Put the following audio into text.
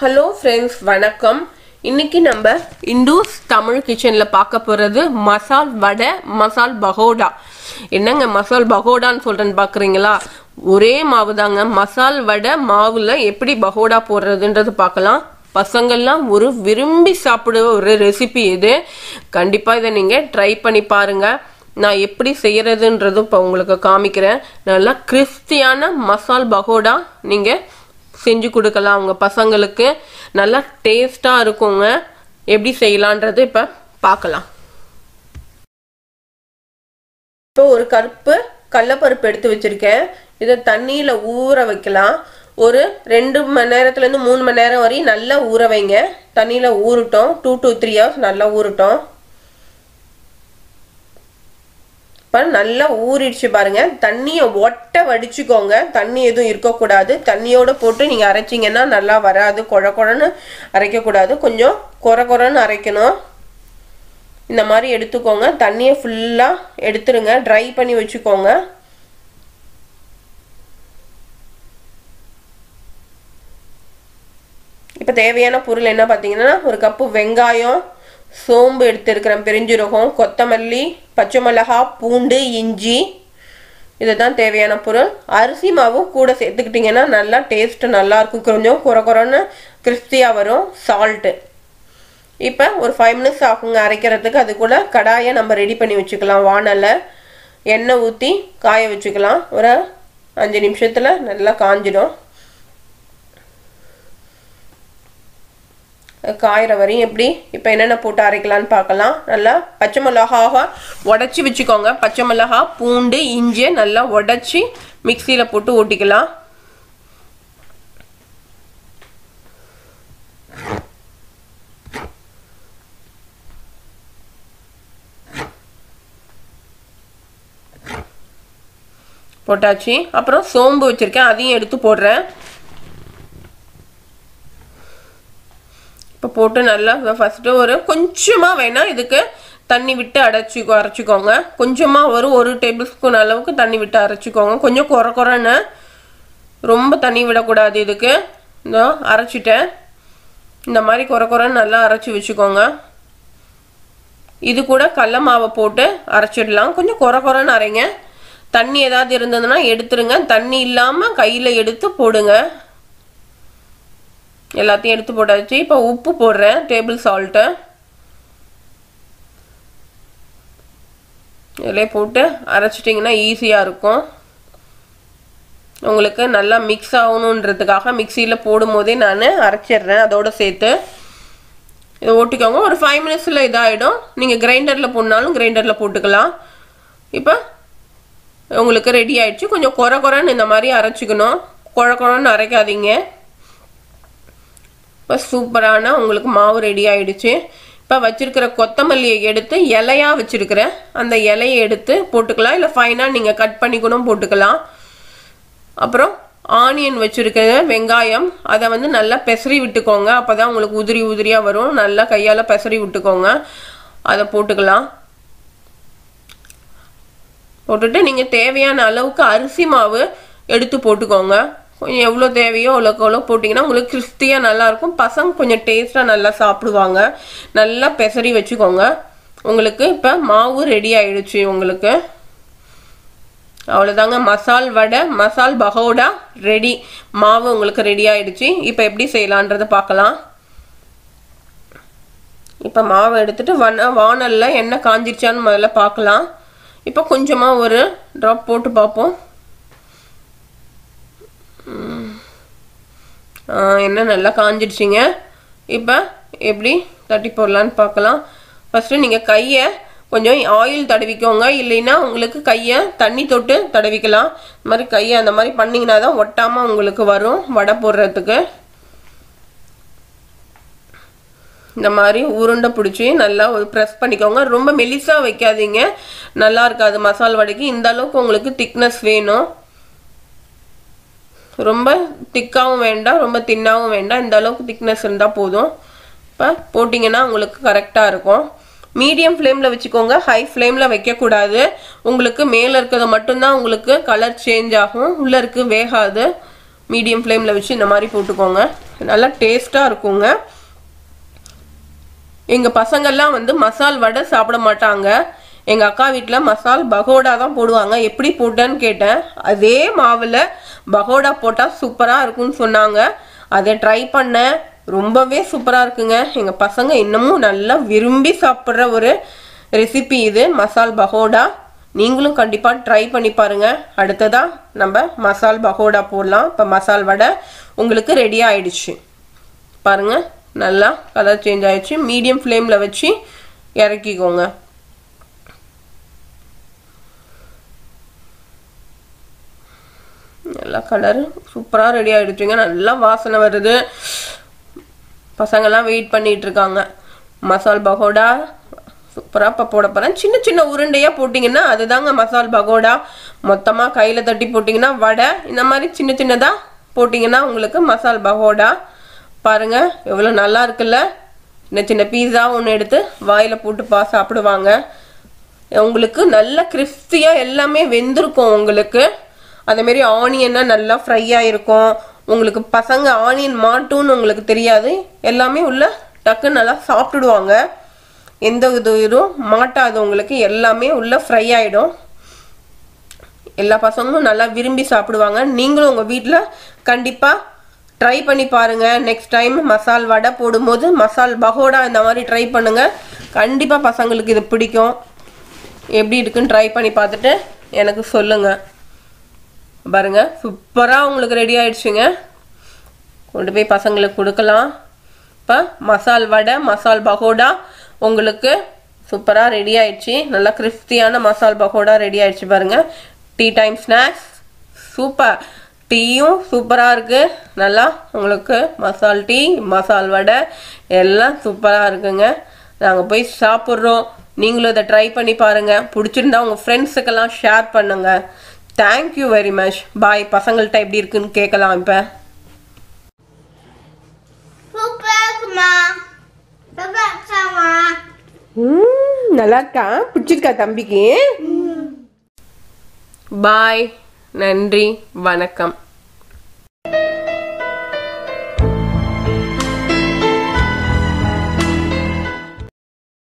hello friends வணக்கம் இன்னைக்கு நம்ம இண்டூஸ் தமிழ் கிச்சனில் பார்க்க போகிறது மசால் வடை மசால் பகோடா என்னங்க மசால் பகோடான்னு சொல்கிறேன்னு பார்க்குறீங்களா ஒரே மாவு தாங்க மசால் வடை மாவில் எப்படி பகோடா போடுறதுன்றது பார்க்கலாம் பசங்கள்லாம் ஒரு விரும்பி சாப்பிடுற ஒரு ரெசிபி இது கண்டிப்பாக இதை நீங்கள் ட்ரை பண்ணி பாருங்கள் நான் எப்படி செய்யறதுன்றது இப்போ உங்களுக்கு காமிக்கிறேன் நல்லா கிறிஸ்டியான மசால் பகோடா நீங்கள் செஞ்சு கொடுக்கலாம் உங்க பசங்களுக்கு நல்லா டேஸ்டாக இருக்குங்க எப்படி செய்யலான்றது இப்போ பார்க்கலாம் இப்போ ஒரு கருப்பு கடலப்பருப்பு எடுத்து வச்சிருக்கேன் இதை தண்ணியில் ஊற வைக்கலாம் ஒரு ரெண்டு மணி நேரத்துலேருந்து மூணு மணி நேரம் வரையும் நல்லா ஊற வைங்க தண்ணியில் ஊறட்டும் டூ டு த்ரீ ஹவர்ஸ் நல்லா ஊறட்டும் இப்போ நல்லா ஊறிடுச்சு பாருங்க தண்ணியை ஒட்ட வடிச்சுக்கோங்க தண்ணி எதுவும் இருக்கக்கூடாது தண்ணியோட போட்டு நீங்கள் அரைச்சிங்கன்னா நல்லா வராது குழ குழன்னு அரைக்கக்கூடாது கொஞ்சம் குறை குறைன்னு அரைக்கணும் இந்த மாதிரி எடுத்துக்கோங்க தண்ணியை ஃபுல்லாக எடுத்துருங்க ட்ரை பண்ணி வச்சுக்கோங்க இப்போ தேவையான பொருள் என்ன பார்த்தீங்கன்னா ஒரு கப்பு வெங்காயம் சோம்பு எடுத்துருக்கிறேன் பெருஞ்சீரகம் கொத்தமல்லி பச்சை மிளகா பூண்டு இஞ்சி இதுதான் தேவையான பொருள் அரிசி மாவும் கூட சேர்த்துக்கிட்டிங்கன்னா நல்லா டேஸ்ட்டு நல்லாயிருக்கும் கொஞ்சம் குறை குறைன்னு கிறிஸ்பியாக வரும் சால்ட்டு இப்போ ஒரு ஃபைவ் மினிட்ஸ் ஆகுங்க அரைக்கிறதுக்கு அது கூட கடாயை நம்ம ரெடி பண்ணி வச்சுக்கலாம் வானலை எண்ணெய் ஊற்றி காய வச்சுக்கலாம் ஒரு அஞ்சு நிமிஷத்தில் நல்லா காஞ்சிடும் காயிற வரையும் எப்படி இப்போ என்னென்ன போட்டு அரைக்கலான்னு பார்க்கலாம் நல்லா பச்சை மிளகாவை உடச்சி வச்சுக்கோங்க பச்சை மிளகா பூண்டு இஞ்சியை நல்லா உடச்சி மிக்சியில் போட்டு ஓட்டிக்கலாம் போட்டாச்சு அப்புறம் சோம்பு வச்சுருக்கேன் அதையும் எடுத்து போடுறேன் இப்போ போட்டு நல்லா ஃபஸ்ட்டு ஒரு கொஞ்சமாக வேணால் இதுக்கு தண்ணி விட்டு அடைச்சி அரைச்சிக்கோங்க கொஞ்சமாக ஒரு ஒரு டேபிள் ஸ்பூன் அளவுக்கு தண்ணி விட்டு அரைச்சிக்கோங்க கொஞ்சம் குறை குறைன்னு ரொம்ப தண்ணி விடக்கூடாது இதுக்கு இந்த அரைச்சிட்டேன் இந்த மாதிரி குறை குறைன்னு நல்லா அரைச்சி வச்சுக்கோங்க இது கூட கடல மாவை போட்டு அரைச்சிடலாம் கொஞ்சம் குறை குறைன்னு அரைங்க தண்ணி ஏதாவது இருந்ததுன்னா எடுத்துருங்க தண்ணி இல்லாமல் கையில் எடுத்து போடுங்க எல்லாத்தையும் எடுத்து போட்டாச்சு இப்போ உப்பு போடுறேன் டேபிள் சால்ட்டு இதில் போட்டு அரைச்சிட்டிங்கன்னா ஈஸியாக இருக்கும் உங்களுக்கு நல்லா மிக்ஸ் ஆகணுன்றதுக்காக மிக்சியில் போடும் போதே நான் அரைச்சிடுறேன் அதோடு சேர்த்து இதை ஓட்டிக்கோங்க ஒரு ஃபைவ் மினிட்ஸில் இதாகிடும் நீங்கள் கிரைண்டரில் போடனாலும் கிரைண்டரில் போட்டுக்கலாம் இப்போ உங்களுக்கு ரெடி ஆயிடுச்சு கொஞ்சம் குறை குறைன்னு இந்த மாதிரி அரைச்சிக்கணும் குறை குறைன்னு அரைக்காதீங்க இப்போ சூப்பரான உங்களுக்கு மாவு ரெடி ஆயிடுச்சு இப்போ வச்சிருக்கிற கொத்தமல்லியை எடுத்து இலையாக வச்சிருக்கிறேன் அந்த இலையை எடுத்து போட்டுக்கலாம் இல்லை ஃபைனாக நீங்கள் கட் பண்ணி கூட போட்டுக்கலாம் அப்புறம் ஆனியன் வச்சுருக்கிற வெங்காயம் அதை வந்து நல்லா பெசரி விட்டுக்கோங்க அப்போ தான் உங்களுக்கு உதிரி உதிரியாக வரும் நல்லா கையால் பெசரி விட்டுக்கோங்க அதை போட்டுக்கலாம் போட்டுட்டு நீங்கள் தேவையான அளவுக்கு அரிசி மாவு எடுத்து போட்டுக்கோங்க கொஞ்சம் எவ்வளோ தேவையோ அவ்வளோக்கு அவ்வளோ போட்டிங்கன்னா உங்களுக்கு கிறிஸ்பியாக நல்லாயிருக்கும் பசங்க கொஞ்சம் டேஸ்ட்டாக நல்லா சாப்பிடுவாங்க நல்லா பெசரி வச்சுக்கோங்க உங்களுக்கு இப்போ மாவு ரெடி ஆயிடுச்சு உங்களுக்கு அவ்வளோதாங்க மசால் வடை மசால் பகோடா ரெடி மாவு உங்களுக்கு ரெடி ஆயிடுச்சு இப்போ எப்படி செய்யலான்றதை பார்க்கலாம் இப்போ மாவு எடுத்துட்டு வன வானலில் எண்ணெய் காஞ்சிருச்சான்னு முதல்ல பார்க்கலாம் இப்போ கொஞ்சமாக ஒரு ட்ராப் போட்டு பார்ப்போம் எண்ணெய் நல்லா காஞ்சிடுச்சிங்க இப்போ எப்படி தட்டி போடலான்னு பார்க்கலாம் ஃபஸ்ட்டு நீங்கள் கையை கொஞ்சம் ஆயில் தடவிக்கோங்க இல்லைன்னா உங்களுக்கு கையை தண்ணி தொட்டு தடவிக்கலாம் இந்த மாதிரி கையை அந்த மாதிரி பண்ணிங்கன்னா தான் ஒட்டாமல் உங்களுக்கு வரும் வடை போடுறதுக்கு இந்த மாதிரி உருண்டை பிடிச்சி நல்லா ஒரு ப்ரெஸ் பண்ணிக்கோங்க ரொம்ப மெலிசாக வைக்காதீங்க நல்லா இருக்காது மசால் வடைக்கு இந்த அளவுக்கு உங்களுக்கு திக்னஸ் வேணும் ரொம்ப திக்காகவும் வேண்டாம் ரொம்ப தின்னாகவும் வேண்டாம் இந்த அளவுக்கு திக்னஸ் இருந்தால் போதும் இப்போ போட்டிங்கன்னா உங்களுக்கு கரெக்டாக இருக்கும் மீடியம் ஃப்ளேமில் வச்சுக்கோங்க ஹை ஃப்ளேமில் வைக்கக்கூடாது உங்களுக்கு மேலே இருக்கிறது மட்டும்தான் உங்களுக்கு கலர் சேஞ்ச் ஆகும் உள்ளே இருக்கு வேகாது மீடியம் ஃப்ளேமில் வச்சு இந்த மாதிரி போட்டுக்கோங்க நல்லா டேஸ்ட்டாக இருக்குங்க எங்கள் பசங்கள்லாம் வந்து மசால் வடை சாப்பிட மாட்டாங்க எங்கள் அக்கா வீட்டில் மசால் பகோடா தான் போடுவாங்க எப்படி போட்டேன்னு கேட்டேன் அதே மாவில் பகோடா போட்டால் சூப்பராக இருக்கும்னு சொன்னாங்க அதை ட்ரை பண்ணேன் ரொம்பவே சூப்பராக இருக்குங்க எங்கள் பசங்க இன்னமும் நல்லா விரும்பி சாப்பிட்ற ஒரு ரெசிபி இது மசால் பகோடா நீங்களும் கண்டிப்பாக ட்ரை பண்ணி பாருங்க அடுத்ததா நம்ம மசால் பகோடா போடலாம் இப்போ மசால் வடை உங்களுக்கு ரெடி ஆயிடுச்சு பாருங்க நல்லா கலர் சேஞ்ச் ஆயிடுச்சு மீடியம் ஃப்ளேமில் வச்சு இறக்கிக்கோங்க நல்லா கலர் சூப்பராக ரெடி ஆயிடுச்சுங்க நல்லா வாசனை வருது பசங்கெல்லாம் வெயிட் பண்ணிட்டு இருக்காங்க மசால் பகோடா சூப்பராக இப்போ போட போகிறேன் சின்ன சின்ன உருண்டையாக போட்டிங்கன்னா அதுதாங்க மசால் பகோடா மொத்தமாக கையில் தட்டி போட்டிங்கன்னா வடை இந்த மாதிரி சின்ன சின்னதாக போட்டிங்கன்னா உங்களுக்கு மசால் பகோடா பாருங்க எவ்வளோ நல்லா இருக்குல்ல சின்ன சின்ன பீஸா ஒன்று எடுத்து வாயில் போட்டு பா சாப்பிடுவாங்க உங்களுக்கு நல்ல கிறிஸ்பியாக எல்லாமே வெந்திருக்கும் உங்களுக்கு அதேமாரி ஆனியன்னா நல்லா ஃப்ரை ஆகிருக்கும் உங்களுக்கு பசங்க ஆனியன் மாட்டும்னு உங்களுக்கு தெரியாது எல்லாமே உள்ள டக்குன்னு நல்லா சாப்பிட்டுடுவாங்க எந்த இது இதுவும் மாட்டாது உங்களுக்கு எல்லாமே உள்ள ஃப்ரை ஆகிடும் எல்லா பசங்களும் நல்லா விரும்பி சாப்பிடுவாங்க நீங்களும் உங்கள் வீட்டில் கண்டிப்பாக ட்ரை பண்ணி பாருங்க நெக்ஸ்ட் டைம் மசால் வடை போடும்போது மசால் பகோடா இந்த மாதிரி ட்ரை பண்ணுங்க கண்டிப்பாக பசங்களுக்கு இது பிடிக்கும் எப்படி இருக்குன்னு ட்ரை பண்ணி பார்த்துட்டு எனக்கு சொல்லுங்க பாருங்க சூப்பராக உங்களுக்கு ரெடி ஆயிடுச்சுங்க கொண்டு போய் பசங்களுக்கு கொடுக்கலாம் இப்போ மசால் வடை மசால் பகோடா உங்களுக்கு சூப்பராக ரெடி ஆயிடுச்சு நல்லா கிறிஸ்பியான மசால் பகோடா ரெடி ஆயிடுச்சு பாருங்க டீ டைம் ஸ்நாக்ஸ் சூப்பர் டீயும் சூப்பராக இருக்குது நல்லா உங்களுக்கு மசால் டீ மசால் வடை எல்லாம் சூப்பராக இருக்குங்க நாங்கள் போய் சாப்பிட்றோம் நீங்களும் இதை ட்ரை பண்ணி பாருங்கள் பிடிச்சிருந்தா உங்கள் ஃப்ரெண்ட்ஸுக்கெல்லாம் ஷேர் பண்ணுங்கள் தேங்க்யூ வெரி மச் பாய் பசங்கள்கிட்ட எப்படி இருக்குன்னு கேட்கலாம் இப்போ சூப்பரா இருக்குமா சூப்பரா இருக்காமா நல்லா இருக்கா பிடிச்சிருக்கா தம்பிக்கு பாய் நன்றி வணக்கம்